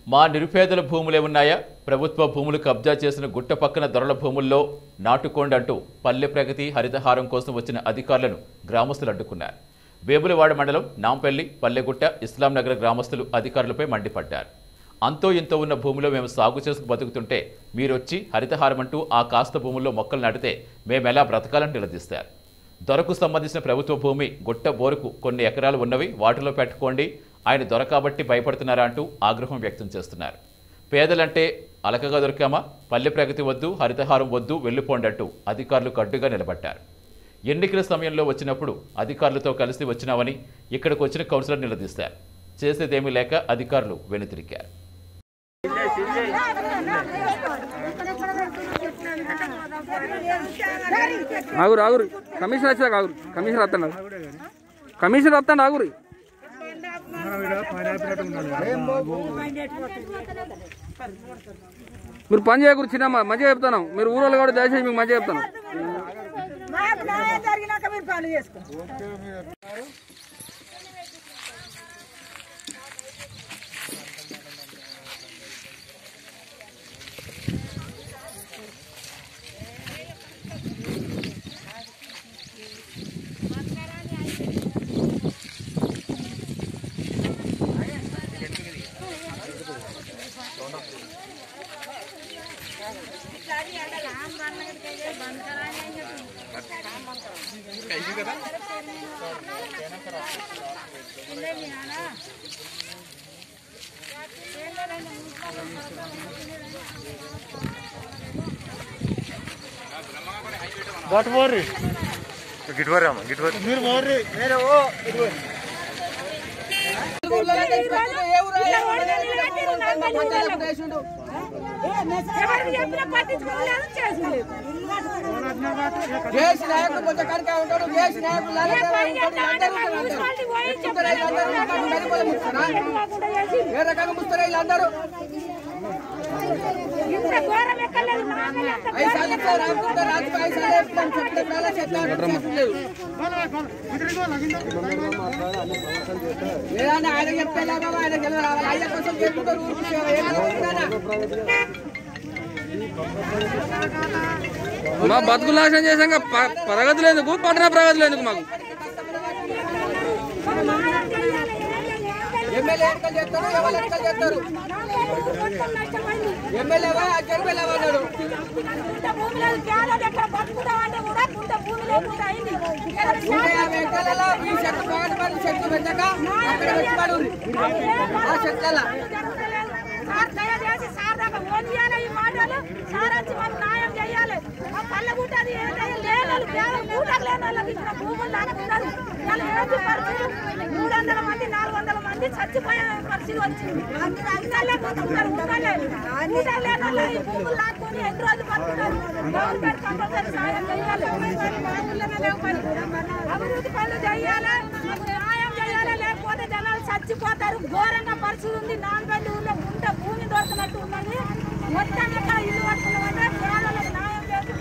మా నిరుపేదల భూములే ఉన్నాయా ప్రభుత్వ భూములు కబ్జా చేసిన గుట్ట పక్కన దొరల భూముల్లో నాటుకోండి అంటూ పల్లె ప్రగతి హరితహారం కోసం వచ్చిన అధికారులను గ్రామస్తులు అడ్డుకున్నారు వేములవాడ మండలం నాంపల్లి పల్లెగుట్ట ఇస్లాం నగర్ గ్రామస్తులు అధికారులపై మండిపడ్డారు అంతో ఇంతో ఉన్న భూమిలో మేము సాగు చేసుకు బతుకుతుంటే మీరొచ్చి హరితహారం అంటూ ఆ కాస్త భూముల్లో మొక్కలు నాటితే మేమెలా బ్రతకాలని నిలదీస్తారు దొరకు సంబంధించిన ప్రభుత్వ భూమి గుట్ట బోరుకు కొన్ని ఎకరాలు ఉన్నవి వాటిలో పెట్టుకోండి ఆయన దొర కాబట్టి భయపడుతున్నారా అంటూ ఆగ్రహం వ్యక్తం చేస్తున్నారు పేదలంటే అలకగా దొరికామా పల్లె ప్రగతి వద్దు హరితహారం వద్దు వెళ్ళిపోండి అంటూ అధికారులు కడ్డుగా నిలబడ్డారు ఎన్నికల సమయంలో వచ్చినప్పుడు అధికారులతో కలిసి వచ్చినామని ఇక్కడికి వచ్చిన కౌన్సిలర్ నిలదీశారు చేసేదేమీ లేక అధికారులు వెనుతిరిగారు ఆగురు ఆగురు కమిషనర్ వచ్చాక ఆగురు కమిషనర్ వస్తాడు కమిషనర్ వస్తాడు ఆగురు మీరు పని చేయకూరు చిన్న మంచిగా చెప్తాను మీరు ఊరోళ్ళు కూడా దయచేసి మీకు మంచిగా చెప్తాను మాకు న్యాయం జరిగినాక మీరు పనులు చేసుకో ఎవరికి చెప్పినా పట్టించుకోలేదు చేసులేదు దేశ నాయకులు కొంచెం కనుక ఉంటాడు దేశ నాయకులు మున్సిపాలిటీ పోయి ఏ రకంగా ముస్తారు వీళ్ళందరూ ఇంత ఘోరం ఎక్కలేదు నాగలు ఎంత ఐదు సార్లు ఇస్తారు రామకుంటారు రాజుకు ఐదు సార్లు చెప్తాం చెప్పిన కాలం చెప్తాం లేదు ఏదైనా ఆయన చెప్తే లాగా ఆయన గెలవ రావాలి ఆయన కోసం చేసుకుంటారు ఊరికి సేవ ఏం చేస్తున్నారా? మా బతుకులు నాశనం చేసాక ప- ప్రగతి లేదు పట్టణ ప్రగతి లేదు మాకు ఎమ్మెల్యే ఎన్నికలు చేస్తారు ఎవరు ఎన్నికలు చేస్తారు ఎమ్మెల్యేవా ఎమ్మెల్యేవా అన్నాడు నూట యాభై ఎకరాలలో ఈ చెట్టు పగటి పనులు చెట్లు పెట్టక అక్కడ పెట్టుబడి ఉంది ఆ చెట్లలో సార్ దయచేసి సార్ దాకా ఫోన్ చేయాలి ఈ మాటలు సార్ వచ్చి మాకు న్యాయం చేయాలి మా పళ్ళ గుట్టది ఏంటంటే లేని వాళ్ళు పేద కూటకు లేని వాళ్ళకి ఇచ్చిన భూములు లాక్కున్నారు వాళ్ళు ఏంటి పరిస్థితి మూడు వందల మంది నాలుగు వందల మంది చచ్చిపోయే పరిస్థితి వచ్చింది ఇళ్ళల్లో బతుకుతారు ఊళ్ళో. కూటకు లేని వాళ్ళు ఈ భూములు లాక్కొని ఎన్ని రోజులు బతుకుతారు గవర్నమెంట్ కంపల్సరీ సాయం చేయాలి మా ఊళ్ళోనే లేవు పని. అభివృద్ధి పనులు చేయాలి మాకు న్యాయం చేయాలి లేకపోతే జనాలు చచ్చిపోతారు ఘోరంగా పరిస్థితి ఉంది నాన్నగండి ఊళ్ళో ఉంటే భూమి దొరకనట్టు ఉన్నది మొత్తం ఎక్కడ ఇల్లు కట్టుకున్నామంటే పేదలకు న్యాయం చేసి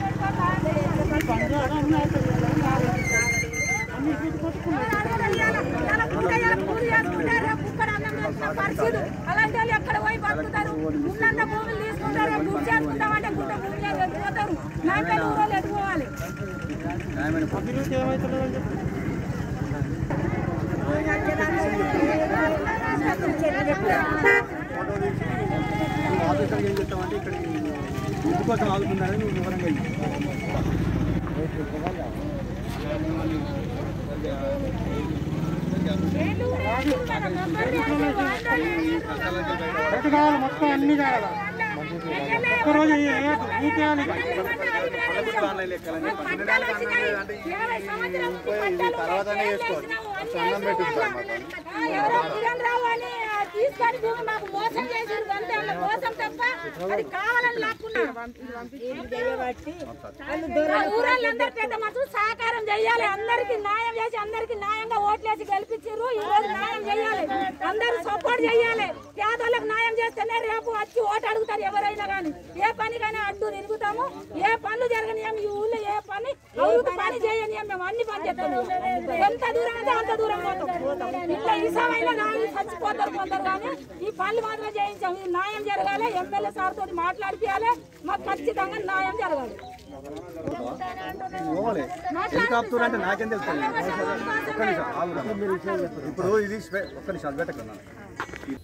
పరిస్థితి అలాంటి వాళ్ళు ఎక్కడ పోయి బతుకుతారు ఉన్నంత భూములు తీసుకుంటారు గుడి చేసుకుంటామంటే గుట్ట భూమి ఎత్తుకోతారు నా పేరు ఊరోళ్ళు ఎత్తుకోవాలి ఆఫీసర్కి ఏం చెప్తామంటే ఇక్కడికి ఇందుకోసం ఆగుతున్నారని వివరంగా కావాలి మొత్తం అన్ని కావాలి ఒక్కరోజు తర్వాతనే చేసుకోవాలి అన్నం తీసుకొని భూమి మాకు మోసం చేసారు అంతే వాళ్ళ మోసం తప్ప అది కావాలని లాక్కున్నా ఊరాళ్ళందరూ పెద్ద మనుషులు సహకారం చేయాలి అందరికి న్యాయం చేసి అందరికి న్యాయంగా ఓట్లేసి గెలిపించారు ఈ రోజు న్యాయం చేయాలి అందరూ సపోర్ట్ చేయాలి పేదోళ్ళకి న్యాయం చేస్తేనే రేపు వచ్చి ఓటు అడుగుతారు ఎవరైనా కానీ ఏ పని కానీ అడ్డు తిరుగుతాము ఏ పనులు జరగని ఈ ఊళ్ళో ఏ పని అవును పని చేయని మేము అన్ని పని చేస్తాం ఎంత దూరం అయితే అంత దూరం పోతాం ఇట్లా ఇసమైన దాన్ని చచ్చిపోతారు కొందరు కానీ ఈ పనులు మాత్రం చేయించాం ఇది న్యాయం జరగాలి ఎమ్మెల్యే సార్ తోటి మాట్లాడిపియాలి మాకు ఖచ్చితంగా న్యాయం జరగాలి పోవాలి హెలికాప్టర్ అంటే నాకేం తెలుస్తుంది ఒక్క నిమిషం ఆగురా. ఇప్పుడు ఇది స్పె- ఒక్క నిమిషం అది పెట్టకన్నా